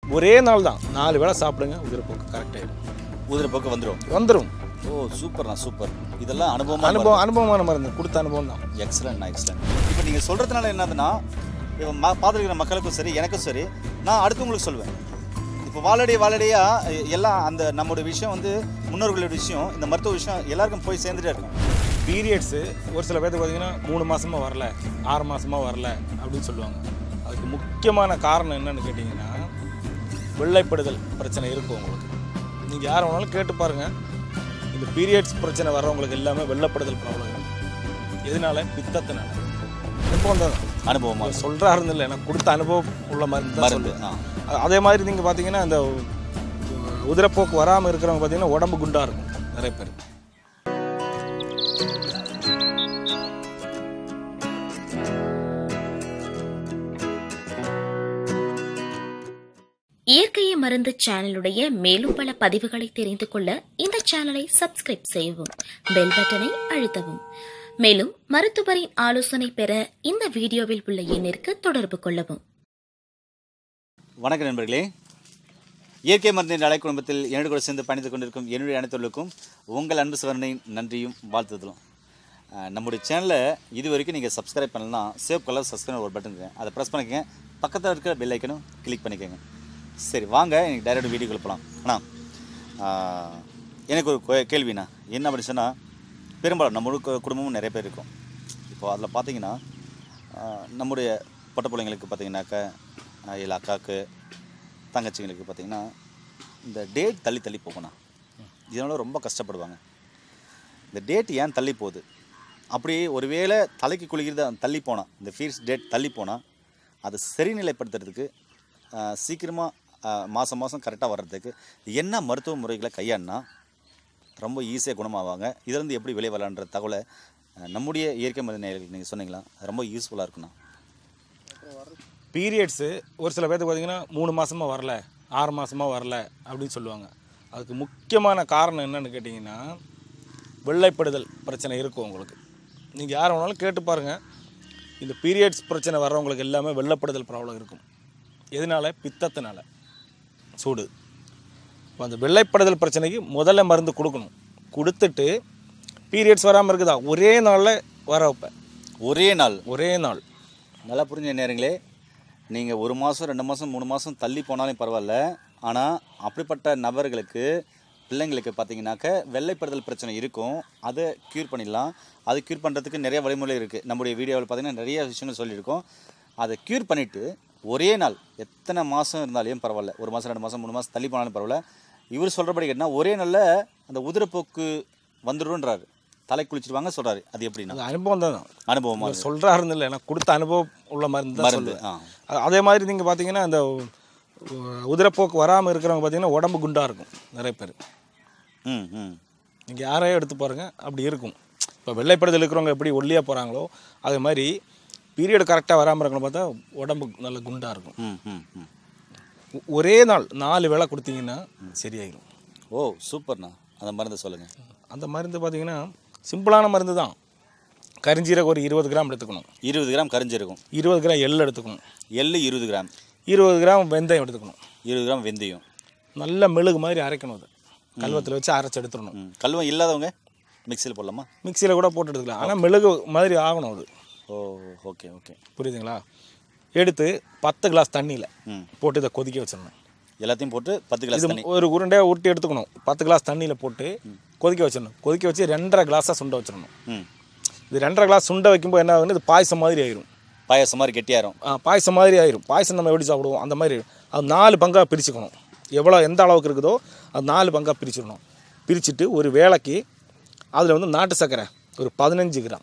ஒரே நாள் தான் நாலு வேளை சாப்பிடுங்க உதிரப்போக்கு கரெக்டாகிடும் உதிரப்போக்கு வந்துடும் வந்துடும் ஓ சூப்பர்ண்ணா சூப்பர் இதெல்லாம் அனுபவமாக அனுபவம் அனுபவமான மருந்து கொடுத்த அனுபவம் தான் எக்ஸலண்ட் எக்ஸலண்ட் இப்போ நீங்கள் சொல்கிறதுனால என்னதுன்னா இப்போ மா பார்த்துருக்கிற மக்களுக்கும் சரி எனக்கும் சரி நான் அடுத்தவங்களுக்கு சொல்லுவேன் இப்போ வாழடி வாழடியாக எல்லாம் அந்த நம்மளோட விஷயம் வந்து முன்னோர்களோட விஷயம் இந்த மருத்துவ விஷயம் எல்லாருக்கும் போய் சேர்ந்துட்டே இருக்கும் பீரியட்ஸு ஒரு சில பேர்த்துக்கு பார்த்தீங்கன்னா மூணு மாசமா வரல ஆறு மாசமா வரல அப்படின்னு சொல்லுவாங்க அதுக்கு முக்கியமான காரணம் என்னன்னு கேட்டிங்கன்னா வெள்ளைப்படுதல் பிரச்சனை இருக்கும் உங்களுக்கு நீங்கள் யாரை வேணாலும் கேட்டு பாருங்கள் இந்த பீரியட்ஸ் பிரச்சனை வர்றவங்களுக்கு எல்லாமே வெள்ளைப்படுதல் ப்ராப்ளம் இருக்கும் எதனால பித்தத்தினால அனுபவம் தான் அனுபவமாக சொல்கிறாருன்னு இல்லை எனக்கு கொடுத்த அனுபவம் உள்ள மருந்து தான் மருந்து சொல்லுவேன் ஆ அ- அதே மாதிரி நீங்கள் பார்த்தீங்கன்னா இந்த உதிரப்போக்கு வராமல் இருக்கிறவங்க பார்த்தீங்கன்னா உடம்பு குண்டாக இருக்கும் நிறைய பேர் இயற்கையை மருந்து சேனலுடைய மேலும் பல பதிவுகளை தெரிந்து கொள்ள இந்த சேனலை சப்ஸ்கிரைப் செய்யவும் பெல் பட்டனை அழுத்தவும் மேலும் மருத்துவரின் ஆலோசனை பெற இந்த வீடியோவில் உள்ள எண்ணிற்கு தொடர்பு கொள்ளவும் வணக்கம் நண்பர்களே இயற்கை மருந்தின் அலை குடும்பத்தில் என்னோடு கூட சேர்ந்து பயணித்துக் கொண்டிருக்கும் என்னுடைய அனைத்துள்ளுக்கும் உங்கள் அன்பு சிவரனின் நன்றியும் வாழ்த்துதலும் அஹ், நம்முடைய சேனலை இது வரைக்கும் நீங்கள் சப்ஸ்கிரைப் பண்ணலாம் சேவ் கலர் சப்ஸ்கிரைப் ஒரு பட்டன் இருக்கு அதை ப்ரெஸ் பண்ணிக்கங்க பக்கத்தில் இருக்கிற பெல் ஐக்கனும் கிளிக் பண்ணிக்கோங்க சரி வாங்க எனக்கு டைரக்ட் வீடியோக்குள்ள போகலாம் அண்ணா ஆஹ், எனக்கு ஒரு கே- கேள்விண்ணா என்ன அப்படி சொன்னால் பெரும்பாலும் நம்மளோட கு- குடும்பமும் நிறைய பேர் இருக்கும் இப்போ அதில் பார்த்தீங்கன்னா ஆஹ், நம்முடைய பொட்ட பிள்ளைங்களுக்கு பார்த்தீங்கன்னாக்கா ஆஹ், இல்லை அக்காவுக்கு தங்கச்சிங்களுக்கு பார்த்தீங்கன்னா இந்த டேட் தள்ளி தள்ளி போகணும் இதனால் ரொம்ப கஷ்டப்படுவாங்க இந்த டேட் ஏன் தள்ளி போகுது அப்படி ஒருவேளை தலைக்கு குளிக்கிறது தள்ளி போனால் இந்த ஃபீஸ் டேட் தள்ளி போனால் அதை சரிநிலைப்படுத்துறதுக்கு சீக்கிரமாக மாதம் மாதம் கரெக்டாக வர்றதுக்கு என்ன மருத்துவ முறைகளை கையாடினா ரொம்ப ஈஸியாக குணமாவாங்க இதுலேருந்து எப்படி வெளியே வரலான்ற தகவலை அஹ், நம்முடைய இயற்கை மருந்து நேயர்களுக்கு நீங்கள் சொன்னீங்களா அது ரொம்ப யூஸ்ஃபுல்லாக இருக்குண்ணா பீரியட்ஸு ஒரு சில பேர்த்துக்கு பார்த்தீங்கன்னா மூணு மாசமா வரல ஆறு மாசமா வரல அப்படின்னு சொல்லுவாங்க அதுக்கு முக்கியமான காரணம் என்னன்னு கேட்டிங்கன்னா வெள்ளைப்படுதல் பிரச்சனை இருக்கும் உங்களுக்கு நீங்கள் யாரை வேணாலும் கேட்டு பாருங்கள் இந்த பீரியட்ஸ் பிரச்சனை வர்றவங்களுக்கு எல்லாமே வெள்ளைப்படுதல் ப்ராப்ளம் இருக்கும் எதனால பித்தத்தினால சூடு இப்போ அந்த வெள்ளைப்படுதல் பிரச்சனைக்கு முதல்ல மருந்து கொடுக்கணும் கொடுத்துட்டு பீரியட்ஸ் வராமல் இருக்குதா ஒரே நாளில் வர வைப்பேன் ஒரே நாள் ஒரே நாள் நல்லா புரிஞ்ச நேரங்களே நீங்கள் ஒரு மாதம் ரெண்டு மாதம் மூணு மாதம் தள்ளி போனாலும் பரவாயில்ல ஆனால் அப்படிப்பட்ட நபர்களுக்கு பிள்ளைங்களுக்கு பார்த்தீங்கன்னாக்க வெள்ளைப்படுதல் பிரச்சனை இருக்கும் அதை க்யூர் பண்ணிடலாம் அது க்யூர் பண்ணுறதுக்கு நிறைய வழிமுறை இருக்குது நம்முடைய வீடியோவில் பார்த்தீங்கன்னா நிறைய விஷயங்கள் சொல்லியிருக்கோம் அதை க்யூர் பண்ணிவிட்டு ஒரே நாள் எத்தனை மாதம் இருந்தாலும் பரவாயில்ல ஒரு மாதம் ரெண்டு மாதம் மூணு மாதம் தள்ளி போனாலும் பரவாயில்ல இவர் சொல்கிறபடி கேட்டால் ஒரே நாளில் அந்த உதிரப்போக்கு வந்துடுன்றாரு தலை குளிச்சிருவாங்க சொல்கிறாரு அது எப்படின்னா அது அனுபவம் தான் அனுபவமாக அவர் சொல்கிறாருன்னு இல்லை எனக்கு கொடுத்த அனுபவம் உள்ள மருந்து தான் மருந்து சொல்லுவேன் ஆ அ- அதே மாதிரி நீங்கள் பார்த்தீங்கன்னா இந்த உ- உதிரப்போக்கு வராமல் இருக்கிறவங்க பார்த்தீங்கன்னா உடம்பு குண்டாக இருக்கும் நிறைய பேர் ம் ம் நீங்கள் யாரையும் எடுத்து பாருங்கள் அப்படி இருக்கும் இப்போ வெள்ளைப்படுதல் இருக்கிறவங்க எப்படி ஒல்லியாக போகிறாங்களோ அதே மாதிரி பீரியட் கரெக்டாக வராமல் இருக்கிறவங்க பார்த்தா உடம்பு நல்ல குண்டாக இருக்கும் ம் ம் ம் ஒ- ஒரே நாள் நாலு வேளை கொடுத்தீங்கன்னா சரியாயிடும் ஓ சூப்பர்ண்ணா அந்த மருந்து சொல்லுங்கள் அந்த மருந்து பார்த்தீங்கன்னா சிம்பிளான மருந்து தான் கரிஞ்சீரகம் ஒரு இருபது கிராம் எடுத்துக்கணும் இருபது கிராம் கரிஞ்சிருக்கும் இருபது கிராம் எள் எடுத்துக்கணும் எள்ளு இருபது கிராம் இருபது கிராம் வெந்தயம் எடுத்துக்கணும் இருபது கிராம் வெந்தயம் நல்ல மெழுகு மாதிரி அரைக்கணும் அது கல்வத்தில் வச்சு அரைச்சி எடுத்துடணும் ம் கல்வம் இல்லாதவங்க மிக்சியில் போடலாமா மிக்சியில் கூட போட்டு எடுத்துக்கலாம் ஆனால் மெழுகு மாதிரி ஆகணும் அது ஓ ஓகே ஓகே புரியுதுங்களா எடுத்து பத்து கிளாஸ் தண்ணியில் ம் போட்டு இதை கொதிக்க வச்சிடணும் எல்லாத்தையும் போட்டு பத்து கிளாஸ் இது தண்ணி ஒரு உருண்டையாக உருட்டி எடுத்துக்கணும் பத்து கிளாஸ் தண்ணியில் போட்டு கொதிக்க வச்சிடணும் கொதிக்க வச்சு ரெண்டரை கிளாஸாக சுண்ட வச்சிடணும் ம் இது ரெண்டரை கிளாஸ் சுண்ட வைக்கும்போது என்ன ஆகுதுன்னு இது பாயசம் மாதிரி ஆயிரும் பாயாசம் மாதிரி கெட்டியாரும் ஆ, பாயசம் மாதிரி ஆயிரும் பாயசம் நம்ம எப்படி சாப்பிடுவோம் அந்த மாதிரி அது நாலு பங்காக பிரிச்சுக்கணும் எவ்வளோ எந்த அளவுக்கு இருக்குதோ அது நாலு பங்காக பிரிச்சிடணும் பிரிச்சுட்டு ஒரு வேளைக்கு அதில் வந்து நாட்டு சர்க்கரை ஒரு பதினஞ்சு கிராம்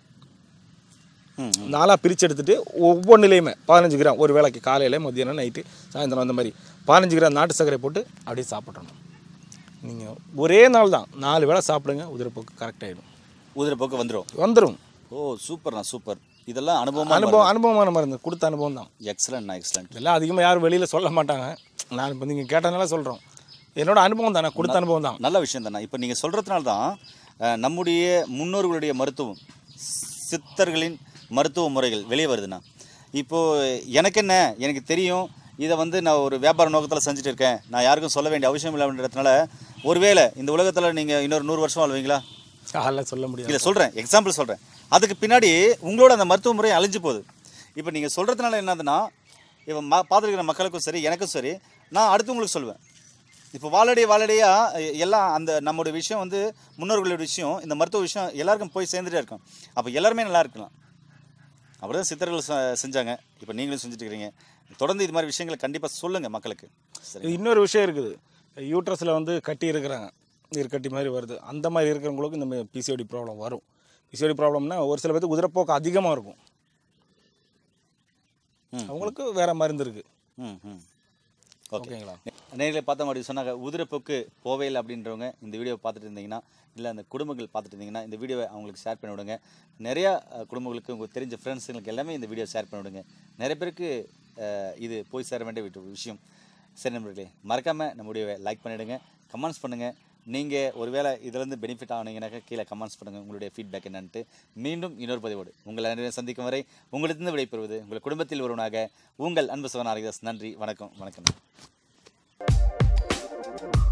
ம் நாலாக பிரித்து எடுத்துட்டு ஒவ்வொன்றுலேயுமே பதினஞ்சு கிராம் ஒரு வேளைக்கு காலையில் மதியானம் நைட்டு சாயந்தரம் அந்த மாதிரி பதினஞ்சு கிராம் நாட்டு சர்க்கரை போட்டு அப்படியே சாப்பிட்றணும் நீங்கள் ஒரே நாள் தான் நாலு வேளை சாப்பிடுங்க உதிரப்போக்கு கரெக்டாகிடும் உதிரப்போக்கு வந்துடும் வந்துடும் ஓ சூப்பர்ண்ணா சூப்பர் இதெல்லாம் அனுபவமாக அனுபவம் அனுபவமான மருந்து கொடுத்த அனுபவம் தான் எக்ஸலண்ட்ண்ணா எக்ஸலண்ட் இதெல்லாம் அதிகமாக யாரும் வெளியில் சொல்ல மாட்டாங்க நான் இப்போ நீங்கள் கேட்டதுனால சொல்கிறோம் என்னோட அனுபவம் தான் நான் கொடுத்த அனுபவம் தான் நல்ல விஷயம் தானே இப்போ நீங்கள் சொல்கிறதுனால தான் அஹ், நம்முடைய முன்னோர்களுடைய மருத்துவம் சித்தர்களின் மருத்துவ முறைகள் வெளியே வருதுண்ணா இப்போது எனக்கு என்ன எனக்கு தெரியும் இதை வந்து நான் ஒரு வியாபார நோக்கத்தில் செஞ்சுட்டு இருக்கேன் நான் யாருக்கும் சொல்ல வேண்டிய அவசியம் இல்லைன்றதுனால ஒருவேளை இந்த உலகத்தில் நீங்கள் இன்னொரு நூறு வருஷம் வாழ்வீங்களா அதெல்லாம் சொல்ல முடியாது இல்லை சொல்கிறேன் எக்ஸாம்பிள் சொல்கிறேன் அதுக்கு பின்னாடி உங்களோட அந்த மருத்துவ முறை அழிஞ்சு போகுது இப்போ நீங்கள் சொல்கிறதுனால என்னதுன்னா இப்போ மா பார்த்துருக்கிற மக்களுக்கும் சரி எனக்கும் சரி நான் அடுத்தவங்களுக்கு சொல்லுவேன் இப்போ வாழடி வாழடியாக எல்லாம் அந்த நம்மளுடைய விஷயம் வந்து முன்னோர்களுடைய விஷயம் இந்த மருத்துவ விஷயம் எல்லாருக்கும் போய் சேர்ந்துட்டே இருக்கும் அப்போ எல்லாருமே நல்லா இருக்கலாம் அப்படிதான் சித்தர்கள் செ- செஞ்சாங்க இப்போ நீங்களும் செஞ்சுட்டு இருக்கிறீங்க தொடர்ந்து இது மாதிரி விஷயங்களை கண்டிப்பாக சொல்லுங்கள் மக்களுக்கு சரி இது இன்னொரு விஷயம் இருக்குது யூட்ரஸில் வந்து கட்டி இருக்கிறாங்க நீர் கட்டி மாதிரி வருது அந்த மாதிரி இருக்கிறவங்களுக்கு இந்த பிசிஓடி ப்ராப்ளம் வரும் பிசிஓடி ப்ராப்ளம்னா ஒரு சில பேருக்கு உதிரப்போக்கு அதிகமாக இருக்கும் ம். அவங்களுக்கு வேற மருந்து இருக்குது ம் ம் ஓகே ஓகேங்களா நேரில் பார்த்த மாதிரி சொன்னாங்க உதிரப்போக்கு போவேல் அப்படின்றவங்க இந்த வீடியோ பார்த்துட்டு இருந்தீங்கன்னா இல்லை அந்த குடும்பங்கள் பார்த்துட்டு இருந்தீங்கன்னா இந்த வீடியோவை அவங்களுக்கு ஷேர் பண்ணி விடுங்க நிறையா அஹ், குடும்பங்களுக்கு உங்களுக்கு தெரிஞ்ச ஃப்ரெண்ட்ஸுங்களுக்கு எல்லாமே இந்த வீடியோ ஷேர் பண்ணி விடுங்க நிறைய பேருக்கு அஹ், இது போய் சேர வேண்டிய விட்டு- விஷயம் சரி நண்பர்களே மறக்காமல் நம்ம வீடியோவை லைக் பண்ணிவிடுங்க கமெண்ட்ஸ் பண்ணுங்கள் நீங்கள் ஒருவேளை இதுலேருந்து பெனிஃபிட் ஆனீங்கன்னாக்கா கீழே கமெண்ட்ஸ் பண்ணுங்கள் உங்களுடைய ஃபீட்பேக் என்னன்ட்டு மீண்டும் இன்னொரு பதிவோடு உங்களை அனைவரையும் சந்திக்கும் வரை உங்களிடத்திலிருந்து விடைபெறுவது உங்கள் குடும்பத்தில் ஒருவனாக உங்கள் அன்பு சிவன் ஆரிதாஸ் நன்றி வணக்கம் வணக்கம்